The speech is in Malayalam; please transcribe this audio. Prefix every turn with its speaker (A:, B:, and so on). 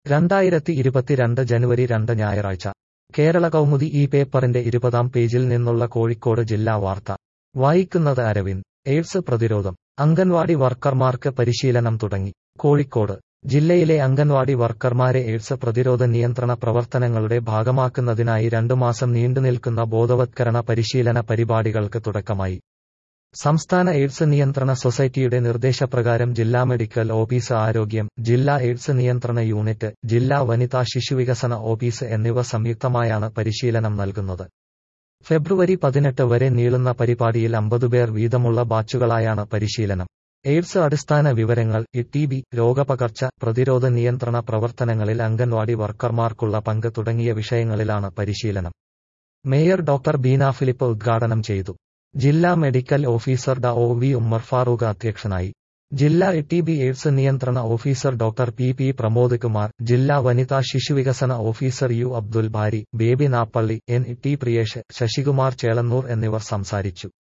A: രണ്ടായിരത്തി ഇരുപത്തിരണ്ട് ജനുവരി രണ്ട് ഞായറാഴ്ച കേരള കൗമുദി ഈ പേപ്പറിന്റെ ഇരുപതാം പേജിൽ നിന്നുള്ള കോഴിക്കോട് ജില്ലാ വാർത്ത വായിക്കുന്നത് അരവിന്ദ് എയ്ഡ്സ് പ്രതിരോധം അംഗൻവാടി വർക്കർമാർക്ക് പരിശീലനം തുടങ്ങി കോഴിക്കോട് ജില്ലയിലെ അംഗൻവാടി വർക്കർമാരെ എയ്ഡ്സ് പ്രതിരോധ നിയന്ത്രണ പ്രവർത്തനങ്ങളുടെ ഭാഗമാക്കുന്നതിനായി രണ്ടു മാസം നീണ്ടുനിൽക്കുന്ന ബോധവത്കരണ പരിശീലന പരിപാടികൾക്ക് തുടക്കമായി സംസ്ഥാന എയ്ഡ്സ് നിയന്ത്രണ സൊസൈറ്റിയുടെ നിർദ്ദേശപ്രകാരം ജില്ലാ മെഡിക്കൽ ഓഫീസ് ആരോഗ്യം ജില്ലാ എയ്ഡ്സ് നിയന്ത്രണ യൂണിറ്റ് ജില്ലാ വനിതാ ശിശുവികസന ഓഫീസ് എന്നിവ സംയുക്തമായാണ് പരിശീലനം നൽകുന്നത് ഫെബ്രുവരി പതിനെട്ട് വരെ നീളുന്ന പരിപാടിയിൽ അമ്പതുപേർ വീതമുള്ള ബാച്ചുകളായാണ് പരിശീലനം എയ്ഡ്സ് അടിസ്ഥാന വിവരങ്ങൾ ടി ബി രോഗപകർച്ച പ്രതിരോധ നിയന്ത്രണ പ്രവർത്തനങ്ങളിൽ അംഗൻവാടി വർക്കർമാർക്കുള്ള പങ്ക് തുടങ്ങിയ വിഷയങ്ങളിലാണ് പരിശീലനം മേയർ ഡോക്ടർ ബീന ഫിലിപ്പ് ഉദ്ഘാടനം ചെയ്തു ജില്ലാ മെഡിക്കൽ ഓഫീസർ ഡ ഒ വി ഉമ്മർ ഫാറൂഖ് അധ്യക്ഷനായി ജില്ലാ ടി ബി എയ്ഡ്സ് നിയന്ത്രണ officer doctor P P Pramod Kumar ജില്ലാ വനിതാ ശിശുവികസന officer U Abdul Bari Baby Nappally N T Priyesh Sasikumar Chelannur എന്നിവർ സംസാരിച്ചു